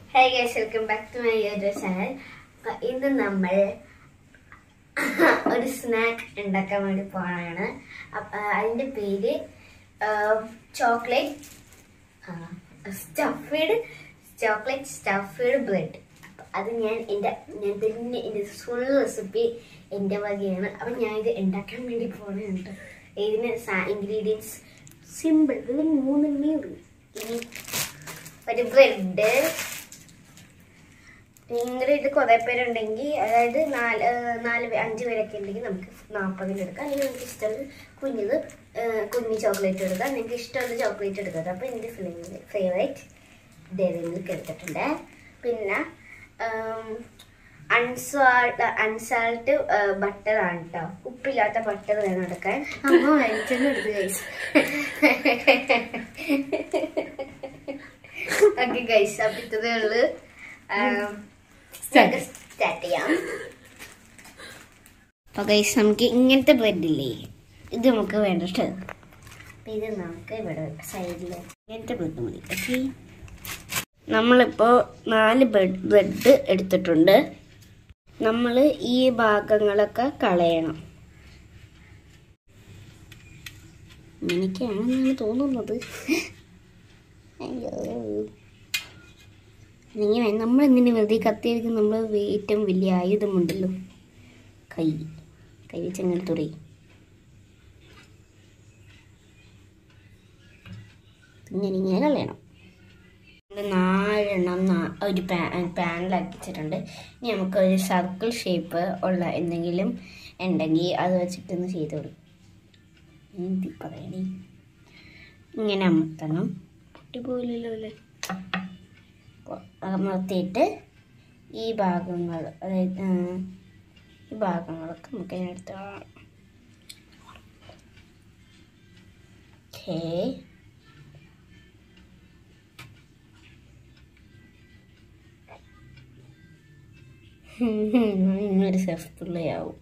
Hey guys welcome back to my YouTube channel ഇന്ന് നമ്മൾ ഒരു സ്നാക്ക് ഉണ്ടാക്കാൻ വേണ്ടി പോവാണ് അപ്പ- ആ, അതിന്റെ പേര് chocolate stuffed chocolate stuffed bread അത് ഞാൻ എൻ്റെ ഞാൻ തന്നെ എൻ്റെ ഫുൾ റെസിപ്പി എൻ്റെ വകയാണ് അപ്പം ഞാൻ ഇത് ഉണ്ടാക്കാൻ വേണ്ടി പോകണുണ്ട് ഇതിന് ഇൻഗ്രീഡിയൻസ് സിമ്പിൾ ഇതിൽ മൂന്നെണ്ണേ ഉള്ളൂ ഇനി ഒരു ബ്രെഡ് നിങ്ങളുടെ ഇത് കുറെ പേരുണ്ടെങ്കിൽ അതായത് നാല് ഏഹ് നാല് പേ- അഞ്ച് പേരൊക്കെ ഉണ്ടെങ്കിൽ നമുക്ക് നാൽപ്പതിന് എടുക്കാം അല്ലെങ്കിൽ നിങ്ങൾക്ക് ഇഷ്ടമുള്ള കുഞ്ഞത് ഏഹ് കുഞ്ഞ് ചോക്ലേറ്റ് എടുക്കാം നിങ്ങൾക്ക് ഇഷ്ടമുള്ള ചോക്ലേറ്റ് എടുക്കാം അപ്പോൾ എൻ്റെ ഫേവറേറ്റ് ഡയറി മിൽക്ക് എടുത്തിട്ടുണ്ട് പിന്നെ അൺസാൾട്ട് അൺസാൾട്ട് ബട്ടർ ആണ് കേട്ടോ ഉപ്പില്ലാത്ത ബട്ടർ വേണം എടുക്കാൻ അമ്മ വലിച്ചെന്ന് എടുത്ത് ഗൈസ് ഓക്കെ ഗൈസ് അപ്പം ഇത്രയേ ഉള്ളൂ സ്റ്റാർട്ട് ചെയ്യാം അപ്പോൾ ഗൈസ് നമുക്ക് ഇങ്ങനത്തെ ബ്രെഡ് ഇല്ലേ ഇത് നമുക്ക് വേണ്ടിട്ട് അപ്പം ഇത് നമുക്ക് ഇവിടെ സൈഡിൽ ഇങ്ങനത്തെ ബ്രെഡ് മതി ഓക്കെ നമ്മളിപ്പോൾ നാല് ബ്രെഡ് ബ്രെഡ് എടുത്തിട്ടുണ്ട് നമ്മൾ ഈ ഭാഗങ്ങളൊക്കെ കളയണം എനിക്കാണെന്നാണ് തോന്നുന്നത് അയ്യോ ഇങ്ങനെ നമ്മൾ എന്തിനു വെറുതെ കത്തിയെടുക്കും നമ്മൾ ഏറ്റവും വലിയ ആയുധമുണ്ടല്ലോ കൈ കൈ വെച്ച് അങ്ങനെ തുറ ഇങ്ങനെ ഇങ്ങനെ കളയണം ഇത് നാലെണ്ണം നാ- ഒരു പാനിലാക്കി വെച്ചിട്ടുണ്ട് ഇനി നമുക്ക് ഒരു സർക്കിൾ ഷേപ്പ് ഉള്ള എന്തെങ്കിലും ഉണ്ടെങ്കിൽ അത് വെച്ചിട്ടൊന്ന് ചെയ്ത് കൊടുക്കും എന്തി പറയണേ ഇങ്ങനെ അമർത്തണം പൊട്ടിപ്പോയില്ലല്ലോ അല്ലേ അപ്പോൾ അമർത്തിയിട്ട് ഈ ഭാഗങ്ങൾ അതായത് ആ, ഈ ഭാഗങ്ങളൊക്കെ നമുക്ക് അതിനടുത്ത് ഓക്കേ ഇന്നൊരു സെഫ്റ്റുള്ളയാവും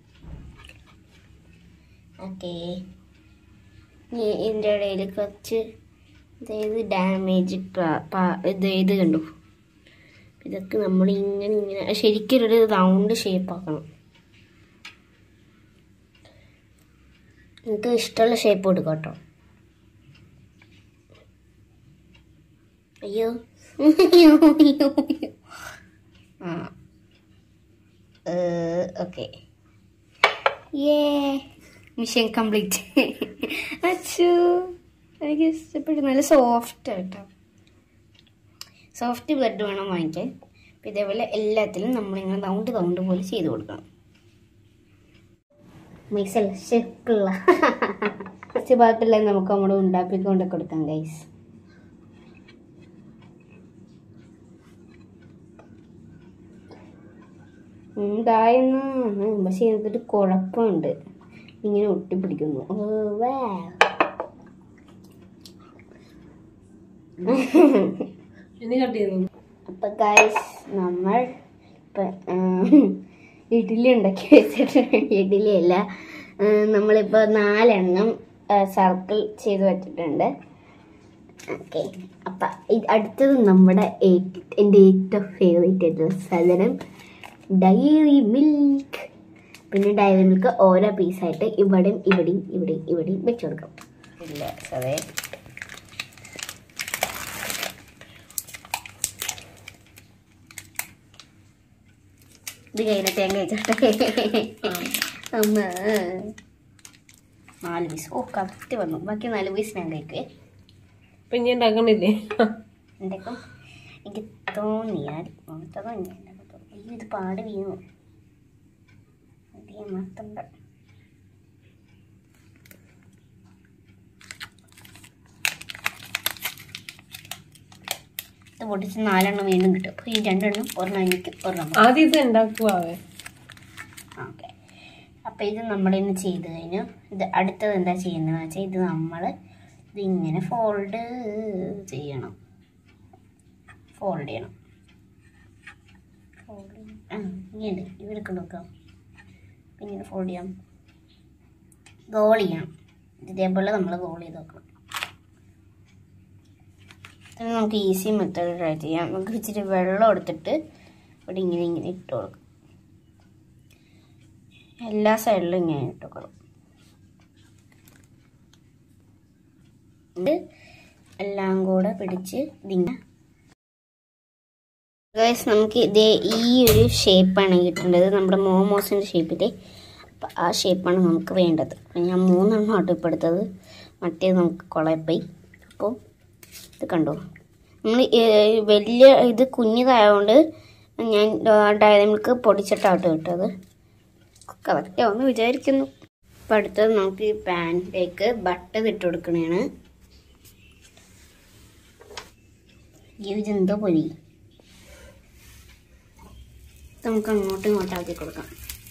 ഓക്കെ ഇതിൻ്റെ ഇടയിൽ കുറച്ച് അതായത് ഡാമേജ് ഇത് ഇത് കണ്ടു ഇതൊക്കെ നമ്മൾ ഇങ്ങനെ ഇങ്ങനെ ശരിക്കും ഒരു റൗണ്ട് ഷേപ്പ് ആക്കണം നിങ്ങൾക്ക് ഇഷ്ടമുള്ള ഷേപ്പ് കൊടുക്കാം കേട്ടോ അയ്യോ അയ്യോ അയ്യോ അയ്യോ ആ ഓക്കെ ഏ മിഷൻ കംപ്ലീറ്റ് അച്ചു എനിക്ക് ഇഷ്ടപ്പെട്ടു നല്ല സോഫ്റ്റ് കേട്ടോ സോഫ്റ്റ് ബ്രെഡ് വേണം വാങ്ങിക്കാൻ അപ്പം ഇതേപോലെ എല്ലാത്തിലും നമ്മളിങ്ങനെ റൗണ്ട് റൗണ്ട് പോലെ ചെയ്ത് കൊടുക്കണം മിക്സൽ ശരിക്കുള്ള കുറച്ച് ഭാഗത്തെല്ലാം നമുക്ക് നമ്മൾ ഉണ്ടാക്കിക്കൊണ്ട് കൊടുക്കാം ഗൈസ് ഉണ്ടായെന്ന് പക്ഷെ ഇതൊരു കുഴപ്പമുണ്ട് ഇങ്ങനെ ഒട്ടിപ്പിടിക്കുന്നു ഓ, വാ. ഇനി കട്ട് ചെയ്തു അപ്പൊ ഗൈസ് നമ്മൾ ഇപ്പൊ, ആ, ഇഡ്ഡലി ഉണ്ടാക്കി വെച്ചിട്ടുണ്ട് ഇഡ്ഡലി അല്ല ആ, നമ്മളിപ്പോ നാലെണ്ണം സർക്കിൾ ചെയ്ത് വെച്ചിട്ടുണ്ട് ഓക്കെ അപ്പൊ ഇത് അടുത്തത് നമ്മുടെ ഏറ്റ്- എൻ്റെ ഏറ്റവും ഫേവറേറ്റ് ആയിട്ടുള്ള സാധനം ഡയറി മിൽക്ക് പിന്നെ ഡയറി മിൽക്ക് ഓരോ പീസായിട്ട് ഇവിടെയും ഇവിടെയും ഇവിടെയും ഇവിടെയും വെച്ച് കൊടുക്കാം ഇല്ല സതേ ഇത് കഴിഞ്ഞ തേങ്ങ വെച്ചോട്ടെ അമ്മ നാല് പീസ് ഓ കത്തി വന്നു ബാക്കി നാല് പീസ് ഞാൻ കഴിക്കുവേ അപ്പൊ ഇനി ഉണ്ടാക്കണില്ലേ എന്തൊക്കെ എനിക്ക് തോന്നിയാൽ തോന്നി അയ്യോ ഇത് പാട് വീണു അധികം മത്തണ്ട ഇത് പൊട്ടിച്ച് നാലെണ്ണം വീണ്ടും കിട്ടും അപ്പോൾ ഈ രണ്ടെണ്ണം ഒരെണ്ണം എനിക്ക് ഒരെണ്ണം ആദ്യം ഇത് ഉണ്ടാക്കുവാവേ ഓക്കെ അപ്പം ഇത് നമ്മളിന്ന് ചെയ്ത് കഴിഞ്ഞു ഇത് അടുത്തത് എന്താ ചെയ്യുന്നതെന്ന് വെച്ചാൽ ഇത് നമ്മൾ ഇതിങ്ങനെ ഫോൾഡ് ചെയ്യണം ഫോൾഡ് ചെയ്യണം ഫോൾഡ് ആ ഇങ്ങനെ ഇവിടെ നോക്കാം ഇങ്ങനെ ഫോൾഡ് ചെയ്യാം റോൾ ചെയ്യണം ഇതേപോലെ നമ്മൾ റോൾ ചെയ്ത് നോക്കണം ഇനി നമുക്ക് ഈസി മെത്തേഡ് ട്രൈ ചെയ്യാം നമുക്ക് ഇച്ചിരി വെള്ളം എടുത്തിട്ട് ഇവിടെ ഇങ്ങനെ ഇങ്ങനെ ഇട്ട് കൊടുക്കാം എല്ലാ സൈഡിലും ഇങ്ങനെ ഇട്ട് കൊടുക്കണം ഇത് എല്ലാം കൂടെ പിടിച്ച് ഇതിങ്ങനെ ഗൈസ് നമുക്ക് ഇതേ ഈ ഒരു ഷേപ്പാണ് കിട്ടേണ്ടത് നമ്മുടെ മോമോസിൻ്റെ ഷേപ്പിലെ അപ്പം ആ ഷേപ്പാണ് നമുക്ക് വേണ്ടത് അപ്പം ഞാൻ മൂന്നെണ്ണം ആട്ടോ ഇപ്പോൾ എടുത്തത് മറ്റേത് നമുക്ക് കുളയപ്പോയി അപ്പോൾ ഇത് കണ്ടോ നമ്മൾ വലിയ ഇത് കുഞ്ഞിതായതുകൊണ്ട് ഞാൻ ഡയറി മിൽക്ക് പൊടിച്ചിട്ടാട്ടോ ഇട്ടത് കറക്റ്റ് ആവുമെന്ന് വിചാരിക്കുന്നു അപ്പം അടുത്തത് നമുക്ക് ഈ പാനിലേക്ക് ബട്ടർ ഇട്ട് കൊടുക്കണേണ് ഇതെന്തോ പൊരി നമുക്ക് അങ്ങോട്ടും ഇങ്ങോട്ടും ആക്കി കൊടുക്കാം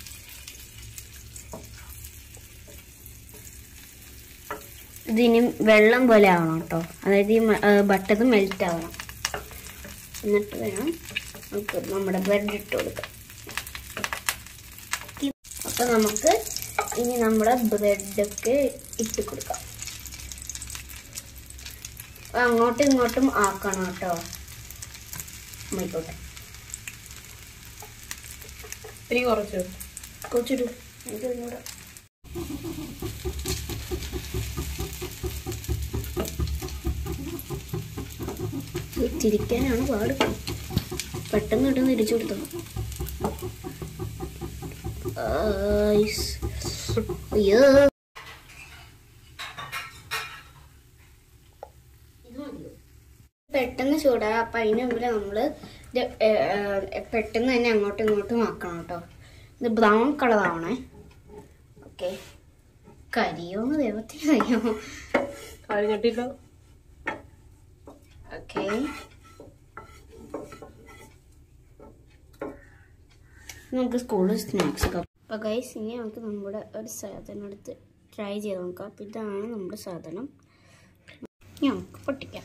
ഇതിനി വെള്ളം പോലെ ആവണം കേട്ടോ അതായത് ഈ ബട്ടർ മെൽറ്റ് ആവണം എന്നിട്ട് വേണം നമുക്ക് നമ്മുടെ ബ്രെഡ് ഇട്ട് കൊടുക്കാം അപ്പൊ നമുക്ക് ഇനി നമ്മുടെ ബ്രെഡൊക്കെ ഇട്ട് കൊടുക്കാം അപ്പൊ അങ്ങോട്ടും ഇങ്ങോട്ടും ആക്കണം കേട്ടോ ആയിക്കോട്ടെ ഇനി കുറച്ചു കുറച്ചിട്ടു എനിക്ക് ഇങ്ങോട്ട് തിരിക്കാനാണ് പാട് പെട്ടെന്ന് പെട്ടെന്ന് തിരിച്ചു കൊടുത്തു ആയ്സ്. അയ്യോ പെട്ടെന്ന് ചൂടാ അപ്പൊ അതിന് മുമ്പിൽ നമ്മള് ഇത് ഏ, ഏ, പെട്ടെന്ന് തന്നെ അങ്ങോട്ടും ഇങ്ങോട്ടും ആക്കണം കേട്ടോ ഇത് ബ്രൗൺ കളർ ആവണേ ഓക്കെ കരിയോന്ന് ദൈവത്തിന് അറിയാമോ ആരും കട്ടിയില്ല ഓക്കെ നമുക്ക് സ്കൂളിൽ സ്നാക്സ് ഒക്കെ അപ്പോൾ ഗൈസ് ഇനി നമുക്ക് നമ്മുടെ ഒരു സാധനം എടുത്ത് ട്രൈ ചെയ്ത് നോക്കാം അപ്പോൾ ഇതാണ് നമ്മുടെ സാധനം ഇനി നമുക്ക് പൊട്ടിക്കാം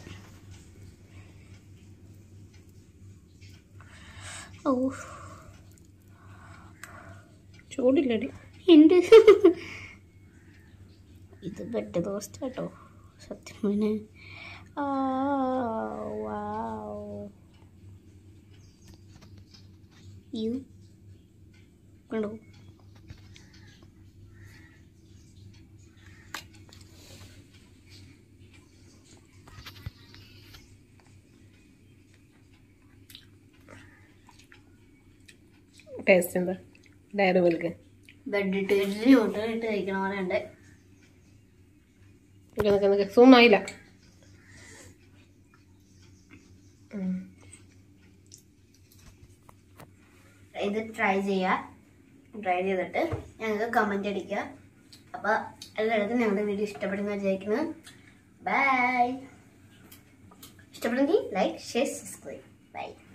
ഓ ചൂടില്ലടി ഉണ്ട് ഇത് ബെഡ് ദോസ്റ്റ് കേട്ടോ സത്യം പിന്നെ ആ, വൗ. യു കണ്ടോ ടേസ്റ്റ് എന്താ ഡയറി മിൽക്ക് ബെഡ് ഇട്ട് ഇഡ്ഡലി മുട്ട ഇട്ട് കഴിക്കണ പോലെ ഉണ്ട് നിനക്ക് നിനക്ക് സൂം ആയില്ല ഉം. ഇത് ട്രൈ ചെയ്യുക ട്രൈ ചെയ്തിട്ട് ഞങ്ങൾക്ക് കമൻറ്റ് അടിക്കുക അപ്പോൾ എല്ലായിടത്തും ഞങ്ങളുടെ വീഡിയോ ഇഷ്ടപ്പെടുന്ന വിചാരിക്കുന്നത് ബൈ ഇഷ്ടപ്പെടുന്നെങ്കിൽ ലൈക്ക് ഷെയർ സബ്സ്ക്രൈബ് ബൈ